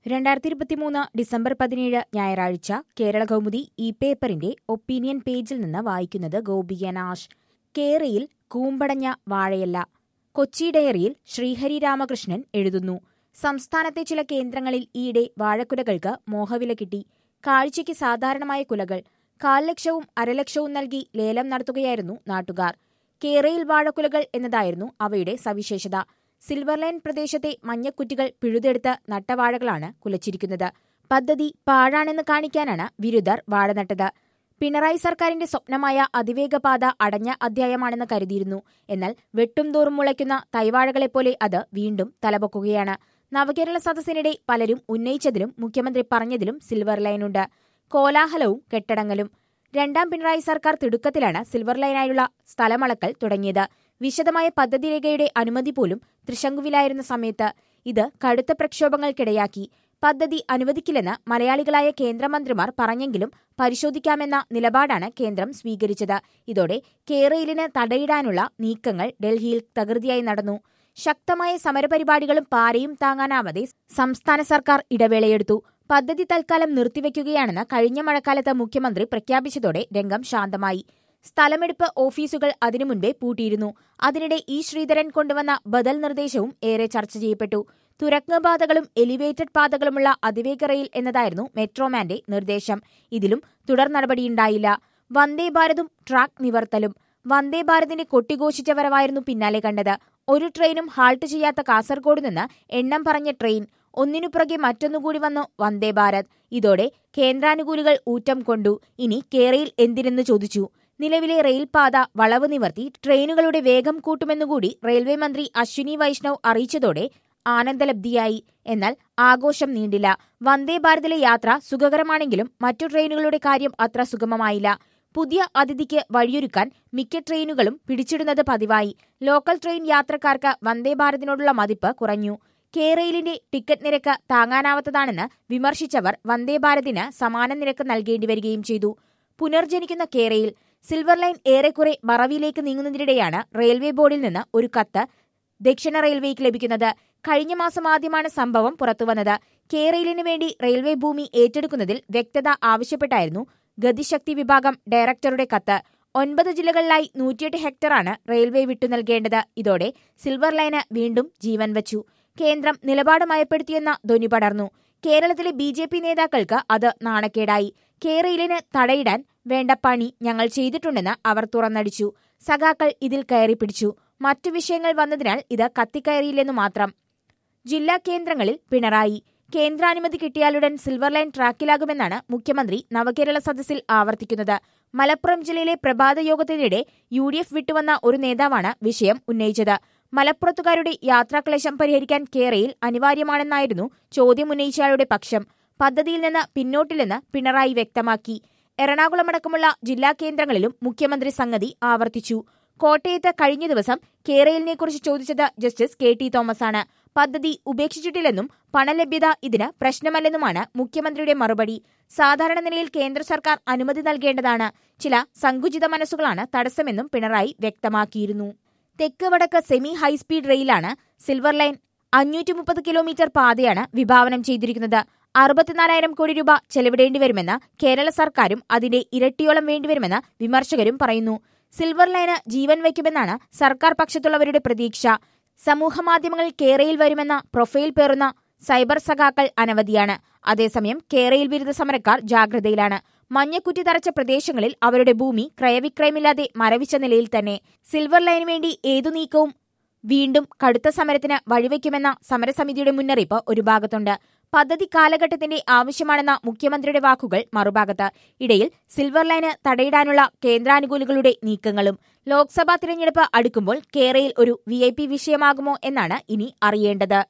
രണ്ടായിരത്തി ഇരുപത്തിമൂന്ന് ഡിസംബർ പതിനേഴ് ഞായറാഴ്ച കേരള കൗമുദി ഈ പേപ്പറിന്റെ ഒപ്പീനിയൻ പേജിൽ നിന്ന് വായിക്കുന്നത് ഗോപിക നാഷ് കേരയിൽ കൂമ്പടഞ്ഞ വാഴയല്ല കൊച്ചി ഡയറിയിൽ ശ്രീഹരി രാമകൃഷ്ണൻ എഴുതുന്നു സംസ്ഥാനത്തെ ചില കേന്ദ്രങ്ങളിൽ ഈയിടെ വാഴക്കുലകൾക്ക് മോഹവില കിട്ടി കാഴ്ചയ്ക്ക് സാധാരണമായ കുലകൾ കാൽ ലക്ഷവും അരലക്ഷവും നൽകി ലേലം നടത്തുകയായിരുന്നു നാട്ടുകാർ കേരയിൽ വാഴക്കുലകൾ എന്നതായിരുന്നു അവയുടെ സവിശേഷത സിൽവർ ലൈൻ പ്രദേശത്തെ മഞ്ഞക്കുറ്റികൾ പിഴുതെടുത്ത് നട്ടവാഴകളാണ് കുലച്ചിരിക്കുന്നത് പദ്ധതി പാഴാണെന്ന് കാണിക്കാനാണ് വിരുദ്ധർ വാഴ നട്ടത് പിണറായി സർക്കാരിന്റെ സ്വപ്നമായ അതിവേഗപാത അടഞ്ഞ അധ്യായമാണെന്ന് കരുതിയിരുന്നു എന്നാൽ വെട്ടും തോറും മുളയ്ക്കുന്ന തൈവാഴകളെപ്പോലെ അത് വീണ്ടും തലപൊക്കുകയാണ് നവകേരള സദസ്സിനിടെ പലരും ഉന്നയിച്ചതിലും മുഖ്യമന്ത്രി പറഞ്ഞതിലും സിൽവർ ലൈനുണ്ട് കോലാഹലവും കെട്ടടങ്ങലും രണ്ടാം പിണറായി സർക്കാർ തിടുക്കത്തിലാണ് സിൽവർ ലൈനായുള്ള സ്ഥലമളക്കൽ തുടങ്ങിയത് വിശദമായ പദ്ധതി രേഖയുടെ അനുമതി പോലും തൃശങ്കുവിലായിരുന്ന സമയത്ത് ഇത് കടുത്ത പ്രക്ഷോഭങ്ങൾക്കിടയാക്കി പദ്ധതി അനുവദിക്കില്ലെന്ന് മലയാളികളായ കേന്ദ്രമന്ത്രിമാർ പറഞ്ഞെങ്കിലും പരിശോധിക്കാമെന്ന നിലപാടാണ് കേന്ദ്രം സ്വീകരിച്ചത് ഇതോടെ കേരളിന് തടയിടാനുള്ള നീക്കങ്ങൾ ഡൽഹിയിൽ തകൃതിയായി നടന്നു ശക്തമായ സമരപരിപാടികളും പാരയും താങ്ങാനാവാതെ സംസ്ഥാന സർക്കാർ ഇടവേളയെടുത്തു പദ്ധതി തൽക്കാലം നിർത്തിവെക്കുകയാണെന്ന് കഴിഞ്ഞ മഴക്കാലത്ത് മുഖ്യമന്ത്രി പ്രഖ്യാപിച്ചതോടെ രംഗം ശാന്തമായി സ്ഥലമെടുപ്പ് ഓഫീസുകൾ അതിനു മുൻപേ പൂട്ടിയിരുന്നു അതിനിടെ ഇ ശ്രീധരൻ കൊണ്ടുവന്ന ബദൽ നിർദ്ദേശവും ഏറെ ചർച്ച ചെയ്യപ്പെട്ടു തുരങ്ക പാതകളും എലിവേറ്റഡ് പാതകളുമുള്ള അതിവേഗ റെയിൽ എന്നതായിരുന്നു മെട്രോമാന്റെ നിർദ്ദേശം ഇതിലും തുടർ നടപടിയുണ്ടായില്ല വന്ദേ ഭാരതും ട്രാക്ക് നിവർത്തലും വന്ദേ ഭാരതിന്റെ കൊട്ടിഘോഷിച്ച വരവായിരുന്നു പിന്നാലെ കണ്ടത് ഒരു ട്രെയിനും ഹാൾട്ട് ചെയ്യാത്ത കാസർഗോഡ് നിന്ന് എണ്ണം പറഞ്ഞ ട്രെയിൻ ഒന്നിനു പുറകെ മറ്റൊന്നുകൂടി വന്നു വന്ദേ ഭാരത് ഇതോടെ കേന്ദ്രാനുകൂലികൾ ഊറ്റം കൊണ്ടു ഇനി കേരയിൽ എന്തിനെന്ന് ചോദിച്ചു നിലവിലെ റെയിൽപാത വളവ് നിവർത്തി ട്രെയിനുകളുടെ വേഗം കൂട്ടുമെന്നുകൂടി റെയിൽവേ മന്ത്രി അശ്വിനി വൈഷ്ണവ് അറിയിച്ചതോടെ ആനന്ദലബ്ധിയായി എന്നാൽ ആഘോഷം നീണ്ടില്ല വന്ദേ ഭാരതിലെ യാത്ര സുഖകരമാണെങ്കിലും മറ്റു ട്രെയിനുകളുടെ കാര്യം അത്ര സുഗമമായില്ല പുതിയ അതിഥിക്ക് വഴിയൊരുക്കാൻ മിക്ക ട്രെയിനുകളും പിടിച്ചിടുന്നത് പതിവായി ലോക്കൽ ട്രെയിൻ യാത്രക്കാർക്ക് വന്ദേ ഭാരതിനോടുള്ള മതിപ്പ് കുറഞ്ഞു കേരയിലിന്റെ ടിക്കറ്റ് നിരക്ക് താങ്ങാനാവാത്തതാണെന്ന് വിമർശിച്ചവർ വന്ദേ ഭാരതിന് സമാന നിരക്ക് നൽകേണ്ടി വരികയും ചെയ്തു പുനർജനിക്കുന്ന കേരയിൽ സിൽവർ ലൈൻ ഏറെക്കുറെ മറവിയിലേക്ക് നീങ്ങുന്നതിനിടെയാണ് റെയിൽവേ ബോർഡിൽ നിന്ന് ഒരു കത്ത് ദക്ഷിണ റെയിൽവേക്ക് ലഭിക്കുന്നത് കഴിഞ്ഞ മാസം ആദ്യമാണ് സംഭവം പുറത്തുവന്നത് കേരളിന് വേണ്ടി റെയിൽവേ ഭൂമി ഏറ്റെടുക്കുന്നതിൽ വ്യക്തത ആവശ്യപ്പെട്ടായിരുന്നു ഗതിശക്തി വിഭാഗം ഡയറക്ടറുടെ കത്ത് ഒൻപത് ജില്ലകളിലായി നൂറ്റിയെട്ട് ഹെക്ടറാണ് റെയിൽവേ വിട്ടു നൽകേണ്ടത് ഇതോടെ സിൽവർ ലൈന് വീണ്ടും ജീവൻ വച്ചു കേന്ദ്രം നിലപാട് മയപ്പെടുത്തിയെന്ന ധ്വനി പടർന്നു കേരളത്തിലെ ബി ജെ പി നേതാക്കൾക്ക് അത് നാണക്കേടായി കേരളിന് തടയിടാൻ വേണ്ട പണി ഞങ്ങൾ ചെയ്തിട്ടുണ്ടെന്ന് അവർ തുറന്നടിച്ചു സഖാക്കൾ ഇതിൽ കയറി പിടിച്ചു മറ്റു വിഷയങ്ങൾ വന്നതിനാൽ ഇത് കത്തിക്കയറിയില്ലെന്നു മാത്രം ജില്ലാ കേന്ദ്രങ്ങളിൽ പിണറായി കേന്ദ്രാനുമതി കിട്ടിയാലുടൻ സിൽവർ ലൈൻ ട്രാക്കിലാകുമെന്നാണ് മുഖ്യമന്ത്രി നവകേരള സദസ്സിൽ ആവർത്തിക്കുന്നത് മലപ്പുറം ജില്ലയിലെ പ്രഭാത യോഗത്തിനിടെ യു ഡി എഫ് വിട്ടുവന്ന ഒരു നേതാവാണ് വിഷയം ഉന്നയിച്ചത് മലപ്പുറത്തുകാരുടെ യാത്രാക്ലേശം പരിഹരിക്കാൻ കേരയിൽ അനിവാര്യമാണെന്നായിരുന്നു ചോദ്യം ഉന്നയിച്ചയാളുടെ പക്ഷം പദ്ധതിയിൽ നിന്ന് പിന്നോട്ടില്ലെന്ന് പിണറായി വ്യക്തമാക്കി എറണാകുളമടക്കമുള്ള ജില്ലാ കേന്ദ്രങ്ങളിലും മുഖ്യമന്ത്രി സംഗതി ആവർത്തിച്ചു കോട്ടയത്ത് കഴിഞ്ഞ ദിവസം കേരളിനെക്കുറിച്ച് ചോദിച്ചത് ജസ്റ്റിസ് കെ ടി തോമസ് ആണ് പദ്ധതി ഉപേക്ഷിച്ചിട്ടില്ലെന്നും പണലഭ്യത ഇതിന് പ്രശ്നമല്ലെന്നുമാണ് മുഖ്യമന്ത്രിയുടെ മറുപടി സാധാരണ നിലയിൽ കേന്ദ്ര സർക്കാർ അനുമതി നൽകേണ്ടതാണ് ചില സങ്കുചിത മനസ്സുകളാണ് തടസ്സമെന്നും പിണറായി വ്യക്തമാക്കിയിരുന്നു തെക്ക് വടക്ക് സെമി ഹൈസ്പീഡ് റെയിലാണ് സിൽവർ ലൈൻ അഞ്ഞൂറ്റി മുപ്പത് കിലോമീറ്റർ പാതയാണ് വിഭാവനം ചെയ്തിരിക്കുന്നത് അറുപത്തിനാലായിരം കോടി രൂപ ചെലവിടേണ്ടി വരുമെന്ന് കേരള സർക്കാരും അതിന്റെ ഇരട്ടിയോളം വേണ്ടിവരുമെന്ന് വിമർശകരും പറയുന്നു സിൽവർ ലൈന് ജീവൻ വയ്ക്കുമെന്നാണ് സർക്കാർ പക്ഷത്തുള്ളവരുടെ പ്രതീക്ഷ സമൂഹമാധ്യമങ്ങളിൽ കേരയിൽ വരുമെന്ന പ്രൊഫൈൽ പേറുന്ന സൈബർ സഖാക്കൾ അനവധിയാണ് അതേസമയം കേരയിൽ വിരുദ്ധ സമരക്കാർ ജാഗ്രതയിലാണ് മഞ്ഞക്കുറ്റി തറച്ച പ്രദേശങ്ങളിൽ അവരുടെ ഭൂമി ക്രയവിക്രയമില്ലാതെ മരവിച്ച നിലയിൽ തന്നെ സിൽവർ ലൈനു വേണ്ടി ഏതു നീക്കവും വീണ്ടും കടുത്ത സമരത്തിന് വഴിവെക്കുമെന്ന സമരസമിതിയുടെ മുന്നറിയിപ്പ് ഒരു ഭാഗത്തുണ്ട് പദ്ധതി കാലഘട്ടത്തിന്റെ ആവശ്യമാണെന്ന മുഖ്യമന്ത്രിയുടെ വാക്കുകൾ മറുഭാഗത്ത് ഇടയിൽ സിൽവർ ലൈന് തടയിടാനുള്ള കേന്ദ്രാനുകൂലികളുടെ നീക്കങ്ങളും ലോക്സഭാ തിരഞ്ഞെടുപ്പ് അടുക്കുമ്പോൾ കേരയിൽ ഒരു വി വിഷയമാകുമോ എന്നാണ് ഇനി അറിയേണ്ടത്